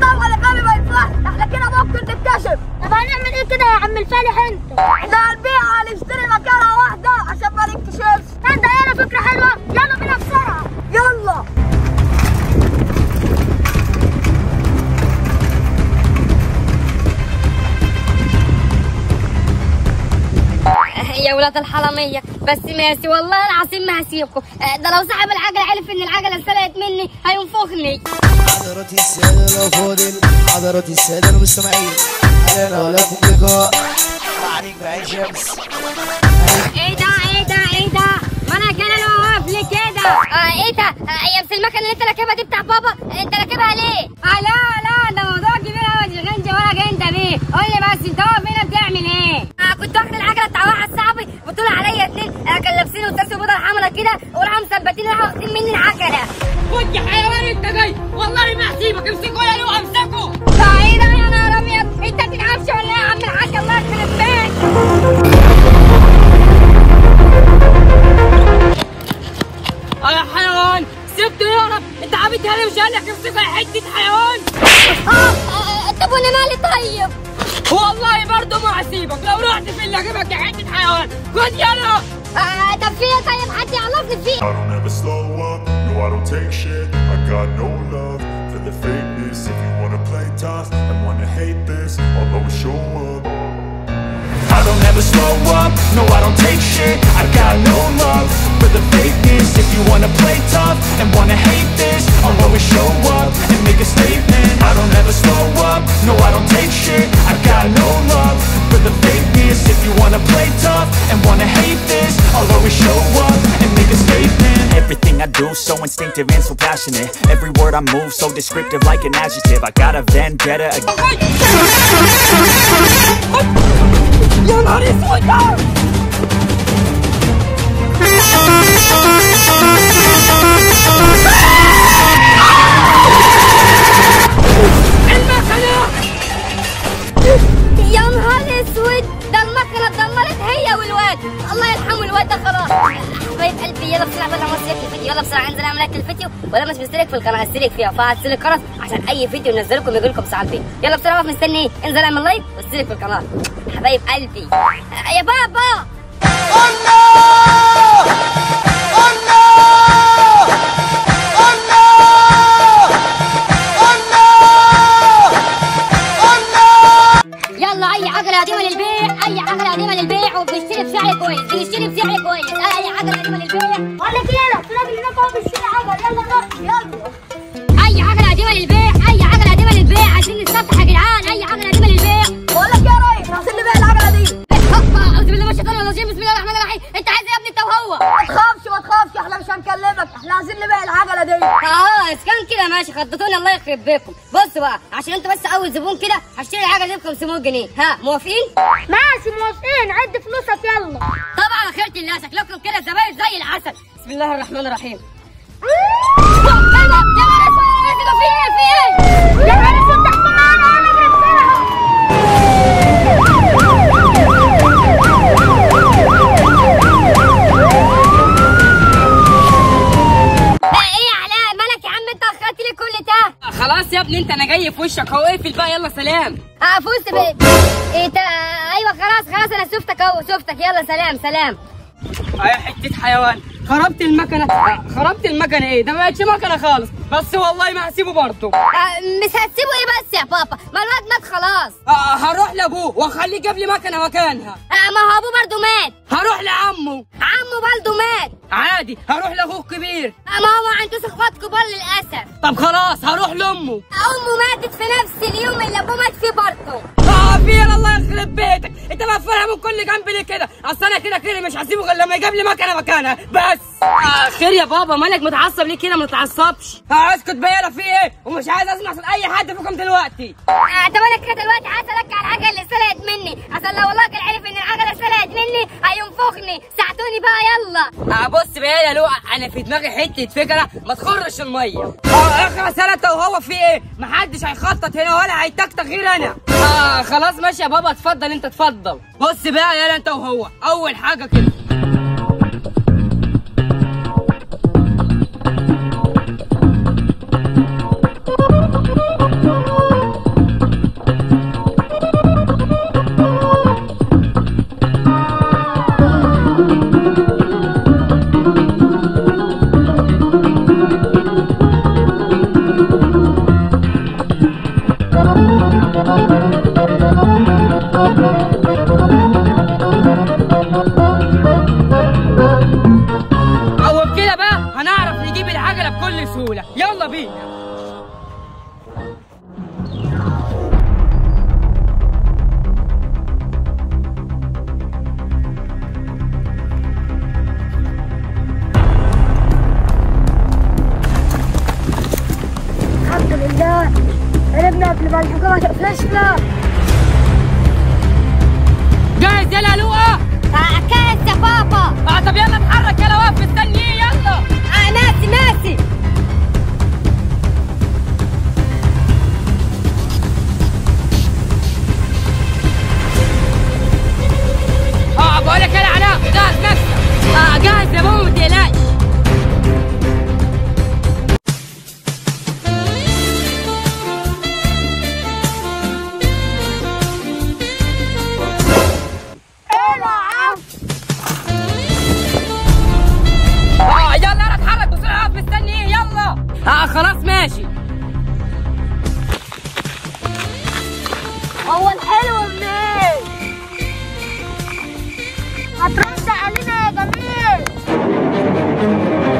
طبعا يا غبي ما ينفعش احنا كده ممكن نتكشف طب هنعمل ايه كده يا عم الفالح انت احنا هنبيع هنشتري مكانه واحده عشان ما نكتشفش تصدق انا فكره حلوه يلا بينا بسرعه يلا يا ولاد الحرامية بس ماشي والله العظيم ما هسيبكم آه، ده لو صاحب العجلة عرف ان العجلة سرقت مني هينفخني حضرات السادة الأفاضل حضرات السادة المستمعين أهلا ولكم لقاء عليك بعين شمس ايه ده ايه ده ايه ده ما انا كان انا واقف ليه كده آه ايه ده آه يا بس المكنة اللي انت راكبها دي بتاع بابا انت راكبها ليه آه لا لا ده موضوع كبير قوي يا غنجة ولا انت بيه قول لي بس انت واقف هنا بتعمل ايه آه كنت واخد العجلة بتاع واحد صاحبي وطلع عليا اتنين آه كان لابسين وتاسوا بيضة حمرا كده وراحوا مثبتين راحوا واخدين مني العجلة خد يا حيوان انت جاي والله ما هسيبك امسكوا يا لو امسكوا ده ايه ده يا نهار ابيض انت بتتعبش ولا ايه يا عم الحاج الله يخرب بيك اه يا حيوان سبته يهرب انت عبيط يعني مش قالك امسكوا يا حته حيوان اه آه، طب وانا مالي طيب والله برضه ما هسيبك لو رحت في اللي اجيبك يا حته حيوان خد يلا آه طب في ايه طيب حد يعرفني في I don't ever slow up, no I don't take shit I got no love for the fakeness If you wanna play tough and wanna hate this I'll always show up I don't ever slow up, no I don't take shit I got no love for the fakeness If you wanna play tough and wanna hate this I'll always show up and make a statement I don't ever slow up, no I don't take shit I got no love for the fakeness If you wanna play tough and wanna hate this I'll always show up and make a statement Everything I do so instinctive and so passionate Every word I move so descriptive like an adjective I got a vendetta ag- يا نهار اسود المكنه يا نهار اسود ده المكنه اتدمرت هي والواد الله يرحمه الواد ده خلاص حبايب قلبي يلا بسرعه بقى ما اشترك في الفيديو يلا بسرعه انزل اعمل لك الفيديو ولا مش مشترك في القناه اشترك فيها وفعل زر الجرس عشان اي فيديو ننزل لكم يجي لكم ساعه فيه يلا بسرعه واقف مستني ايه انزل اعمل لايك واشترك في القناه حبايب قلبي يا بابا يلا اي عجله قديمه للبيع اي عجله قديمه للبيع وبنشتري بسعر كويس بنشتري بسعر كويس اي عجله قديمه للبيع ولا كده في راجل هناك هو بيشتري عجل يلا نروح يلا اي عجله قديمه للبيع اي عجله قديمه للبيع عايزين نستفتح يا جدعان اي عجله قديمه للبيع بقول لك يا ريس عايزين نبيع العجله دي هوبا اعوذ بالله من الشيطان الرجيم بسم الله الرحمن الرحيم انت عايز ايه يا ابني انت وهو ما تخافش ما تخافش احنا مش هنكلمك احنا عايزين نبيع العجله دي اه اذا كان كده ماشي خضتوني الله يخرب بيكم بصوا بقى عشان انتوا بس اول زبون كده هشتري العجله دي ب 500 جنيه ها موافقين ماشي موافقين عد فلوسك يلا طبعا خيرة الله شكلكم كده زباين زي العسل بسم الله الرحمن الرحيم ايه ده يا نهار اسود في ايه في ايه يا نهار اسود تحكم معانا يلا بسرعه ايه يا علاء مالك يا عم انت اخرت لي كل ده خلاص يا ابني انت انا جاي في وشك اهو اقفل بقى يلا سلام اه فزت ب ايه تا... ايوه خلاص خلاص انا شفتك اهو شفتك يلا سلام سلام اه يا حته حيوان خربت المكنه آه، خربت المكنه ايه ده ما بقتش مكنه خالص بس والله ما هسيبه برضه آه مش هتسيبه ايه بس يا بابا ما الواد مات خلاص آه هروح لابوه واخليه يجيب لي مكنه مكانها آه ما هو ابوه برضه مات هروح لعمه عمه برضه مات عادي هروح لاخوه الكبير آه ما هو ما عندوش اخوات كبار للاسف طب خلاص هروح لامه امه ماتت في نفس اليوم اللي ابوه مات فيه برضه اه فين الله يخرب بيتك انت مقفلها من كل جنب ليه كده اصل انا كده كده مش هسيبه غير لما يجيب لي مكنه مكانها بس آه خير يا بابا مالك متعصب ليه كده ما تتعصبش آه اسكت بقى يلا في ايه ومش عايز اسمع صوت اي حد فيكم دلوقتي آه طب انا كده دلوقتي عايز ارجع العجله اللي سرقت مني عشان لو والله كان عرف ان العجله سرقت مني هينفخني ساعدوني بقى يلا آه بص بقى يا لؤى انا في دماغي حته فكره ما تخرش الميه اه اخرس انا انت وهو في ايه محدش هيخطط هنا ولا هيتكتك غير انا اه خلاص ماشي يا بابا اتفضل انت اتفضل بص بقى يلا انت وهو اول حاجه كده بابا الحكومة تقفشنا جاهز يلا لؤى كاس يا بابا اه طب يلا اتحرك يلا واقف مستني ايه يلا آه ماشي ماشي اه بقول لك يلا علاء جاهز نفسك اه جاهز يا ماما ما تقلقش اه يلا يلا اتحرك بسرعه واقف مستني ايه يلا اه خلاص ماشي هو الحلو منين؟ هترد علينا يا جميل